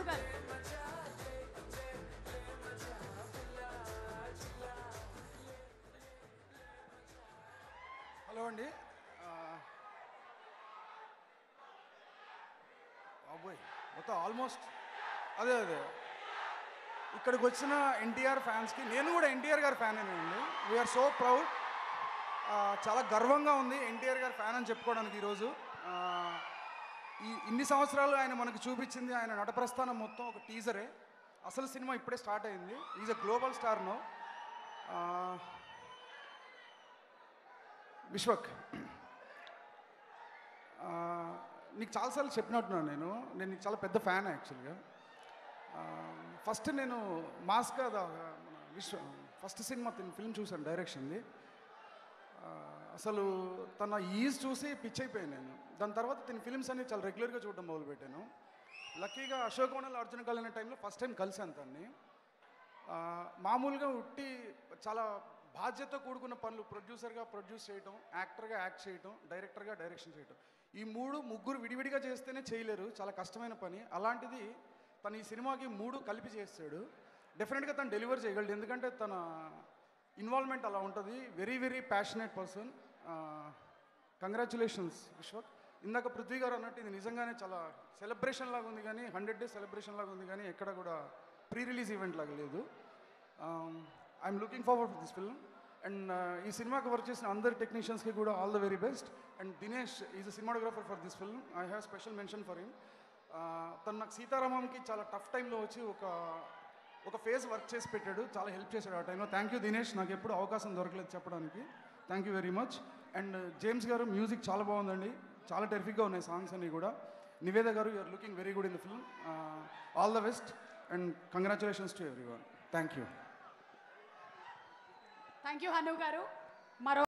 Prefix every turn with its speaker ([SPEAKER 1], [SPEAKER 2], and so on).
[SPEAKER 1] హను గారు
[SPEAKER 2] హలో అండి ఆ, అబ్బాయి మొత్తం ఆల్మోస్ట్ అదే అదే ఇక్కడికి వచ్చిన ఎన్టీఆర్ ఫ్యాన్స్కి నేను కూడా ఎన్టీఆర్ గారి ఫ్యాన్ అండి వీఆర్ సో ప్రౌడ్ చాలా గర్వంగా ఉంది ఎన్టీఆర్ గారి ఫ్యాన్ అని చెప్పుకోవడానికి ఈరోజు ఆ, ఈ ఇన్ని సంవత్సరాలు ఆయన మనకు చూపించింది ఆయన నట ప్రస్థానం మొత్తం ఒక టీజరే అసలు సినిమా ఇప్పుడే స్టార్ట్ అయింది is a global star no Vishwak ఆ, నీకు చాలాసార్లు చెప్పినట్టున్నాను నేను నేను నీకు చాలా పెద్ద ఫ్యాన్ యాక్చువల్గా ఫస్ట్ నేను మాస్గా దా- మన విశ్వ ఫస్ట్ సినిమా తిని ఫిల్మ్ చూశాను డైరెక్షన్ది ఆ, అసలు తన ఈజ్ చూసి పిచ్ అయిపోయాను నేను దాని తర్వాత తిని ఫిల్మ్స్ అన్ని చాలా రెగ్యులర్గా చూడడం మొదలుపెట్టాను లక్కీగా అశోక్ వనల్ అర్జున్ కలిగిన టైంలో ఫస్ట్ టైం కలిసాను తన్ని ఆ, మామూలుగా ఉట్టి చాలా బాధ్యత కూడుకున్న పనులు ప్రొడ్యూసర్గా ప్రొడ్యూస్ చేయటం యాక్టర్గా యాక్ట్ చేయటం డైరెక్టర్గా డైరెక్షన్ చేయటం ఈ మూడు ముగ్గురు విడివిడిగా చేస్తేనే చేయలేరు చాలా కష్టమైన పని అలాంటిది తను ఈ సినిమాకి మూడు కలిపి చేస్తాడు డెఫినెట్గా తను డెలివర్ చేయగలడు ఎందుకంటే తన ఇన్వాల్వ్మెంట్ అలా ఉంటుంది very very passionate person congratulations Vishwak ఇందాక పృథ్వీ గారు అన్నట్టు ఇది నిజంగానే చాలా సెలబ్రేషన్ లాగా ఉంది కానీ హండ్రెడ్ డేస్ సెలబ్రేషన్ లాగా ఉంది కానీ ఎక్కడ కూడా ప్రీ రిలీజ్ ఈవెంట్ లాగా లేదు I'm looking forward this film and ఈ సినిమాకి వర్క్ చేసిన అందరి టెక్నీషియన్స్కి కూడా all the very best and Dinesh is a cinematographer for this film I have special mention for him తను నాకు సీతారామంకి చాలా టఫ్ టైంలో వచ్చి ఒక ఒక ఫేజ్ వర్క్ చేసి పెట్టాడు చాలా హెల్ప్ చేశాడు ఆ టైంలో థ్యాంక్ యూ దినేష్ నాకు ఎప్పుడు అవకాశం దొరకలేదు చెప్పడానికి thank you very much and James garu music చాలా బాగుందండి చాలా టెరిఫిక్గా ఉన్నాయి సాంగ్స్ అన్ని కూడా Niveda garu you're looking very good in the film all the best and congratulations to everyone thank you
[SPEAKER 1] thank you Hanu garu మరో